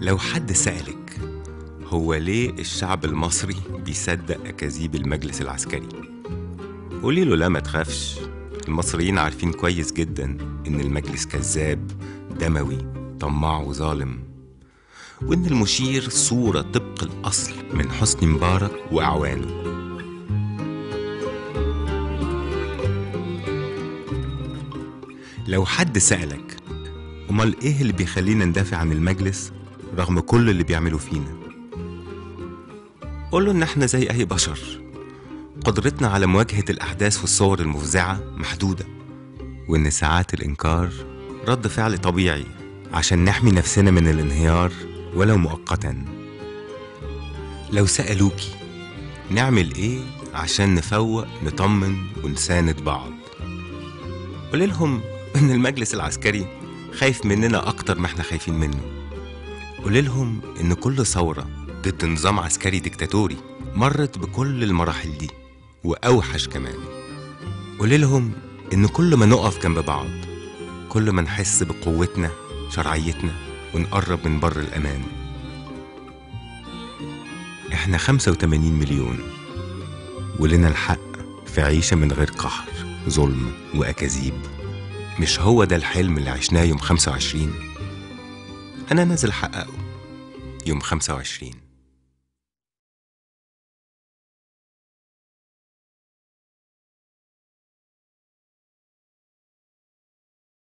لو حد سألك هو ليه الشعب المصري بيصدق أكاذيب المجلس العسكري؟ قولي له لا ما تخافش المصريين عارفين كويس جدا إن المجلس كذاب دموي طماع وظالم وإن المشير صورة طبق الأصل من حسني مبارك وأعوانه لو حد سألك أمال إيه اللي بيخلينا ندافع عن المجلس رغم كل اللي بيعملوا فينا قوله إن إحنا زي أي بشر قدرتنا على مواجهة الأحداث والصور المفزعة محدودة وإن ساعات الإنكار رد فعل طبيعي عشان نحمي نفسنا من الانهيار ولو مؤقتا لو سألوكي نعمل إيه عشان نفوق نطمن ونساند بعض قولي لهم إن المجلس العسكري خايف مننا أكتر ما إحنا خايفين منه قولي لهم إن كل ثورة ضد نظام عسكري ديكتاتوري مرت بكل المراحل دي وأوحش كمان قولي لهم إن كل ما نقف جنب بعض كل ما نحس بقوتنا شرعيتنا ونقرب من بر الأمان إحنا 85 مليون ولنا الحق في عيشة من غير قهر ظلم وأكاذيب مش هو ده الحلم اللي عشناه يوم 25 أنا نازل أحققه يوم 25